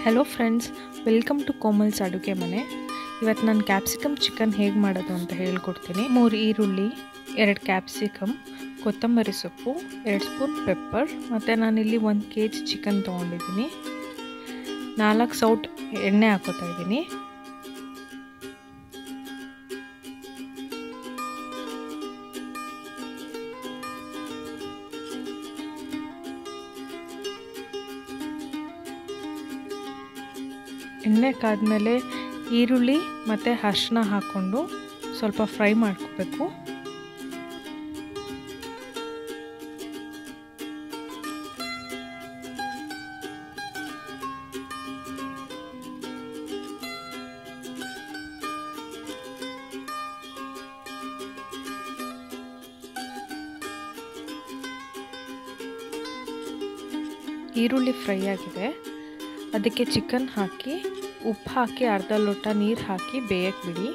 hello friends welcome to Komal's ಅಡುಗೆ ಮನೆ ಇವತ್ತು ನಾನು ಕ್ಯಾಪ್ಸಿಕಮ್ ಚಿಕನ್ ಹೇಗೆ ಮಾಡೋದು ಅಂತ ಹೇಳ್ಕೊಡ್ತೀನಿ ಮೂರು ಈರುಳ್ಳಿ ಎರಡು ಕ್ಯಾಪ್ಸಿಕಮ್ ಕೊತ್ತಂಬರಿ ಸೊಪ್ಪು ಎರಡು ಸ್ಪೂನ್ ಪೆಪ್ಪರ್ ಮತ್ತು ನಾನಿಲ್ಲಿ ಒಂದು ಕೆ ಜಿ ಚಿಕನ್ ತೊಗೊಂಡಿದ್ದೀನಿ ನಾಲ್ಕು ಸೌಟ್ ಎಣ್ಣೆ ಹಾಕೋತಾ ಇದ್ದೀನಿ ಎಣ್ಣೆ ಕಾದ್ಮೇಲೆ ಈರುಳ್ಳಿ ಮತ್ತು ಅರ್ಶಿನ ಹಾಕ್ಕೊಂಡು ಸ್ವಲ್ಪ ಫ್ರೈ ಮಾಡ್ಕೋಬೇಕು ಈರುಳ್ಳಿ ಫ್ರೈ ಆಗಿದೆ ಅದಕ್ಕೆ ಚಿಕನ್ ಹಾಕಿ ಉಪ್ಪು ಹಾಕಿ ಅರ್ಧ ಲೋಟ ನೀರು ಹಾಕಿ ಬೇಯಕ್ಕೆ ಬಿಡಿ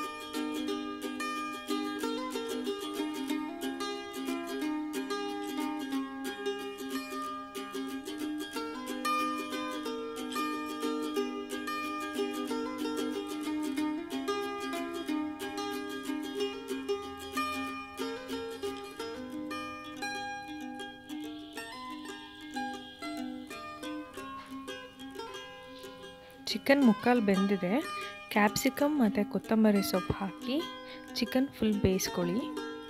ಚಿಕನ್ ಮುಕ್ಕಾಲು ಬೆಂದಿದೆ ಕ್ಯಾಪ್ಸಿಕಮ್ ಮತ್ತು ಕೊತ್ತಂಬರಿ ಸೊಪ್ಪು ಹಾಕಿ ಚಿಕನ್ ಫುಲ್ ಬೇಯಿಸ್ಕೊಳ್ಳಿ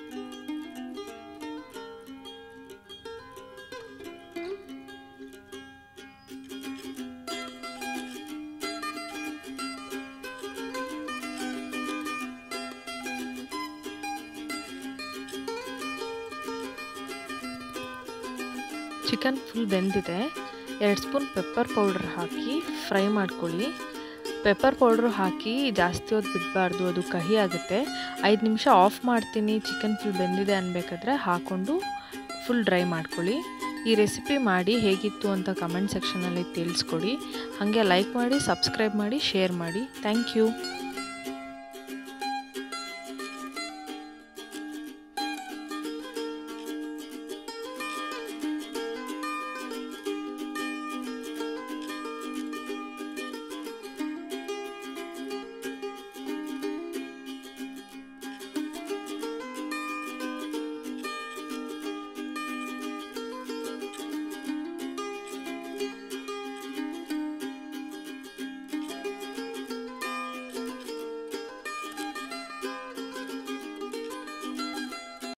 ಚಿಕನ್ ಫುಲ್ ಬೆಂದಿದೆ ಎರಡು ಸ್ಪೂನ್ ಪೆಪ್ಪರ್ ಪೌಡ್ರ್ ಹಾಕಿ ಫ್ರೈ ಮಾಡ್ಕೊಳ್ಳಿ ಪೆಪ್ಪರ್ ಪೌಡ್ರು ಹಾಕಿ ಜಾಸ್ತಿ ಹೊತ್ತು ಬಿಡಬಾರ್ದು ಅದು ಕಹಿ ಆಗುತ್ತೆ ಐದು ನಿಮಿಷ ಆಫ್ ಮಾಡ್ತೀನಿ ಚಿಕನ್ ಫುಲ್ ಬೆಂದಿದೆ ಅನ್ಬೇಕಾದ್ರೆ ಹಾಕ್ಕೊಂಡು ಫುಲ್ ಡ್ರೈ ಮಾಡ್ಕೊಳ್ಳಿ ಈ ರೆಸಿಪಿ ಮಾಡಿ ಹೇಗಿತ್ತು ಅಂತ ಕಮೆಂಟ್ ಸೆಕ್ಷನಲ್ಲಿ ತಿಳಿಸ್ಕೊಡಿ ಹಾಗೆ ಲೈಕ್ ಮಾಡಿ ಸಬ್ಸ್ಕ್ರೈಬ್ ಮಾಡಿ ಶೇರ್ ಮಾಡಿ ಥ್ಯಾಂಕ್ ಯು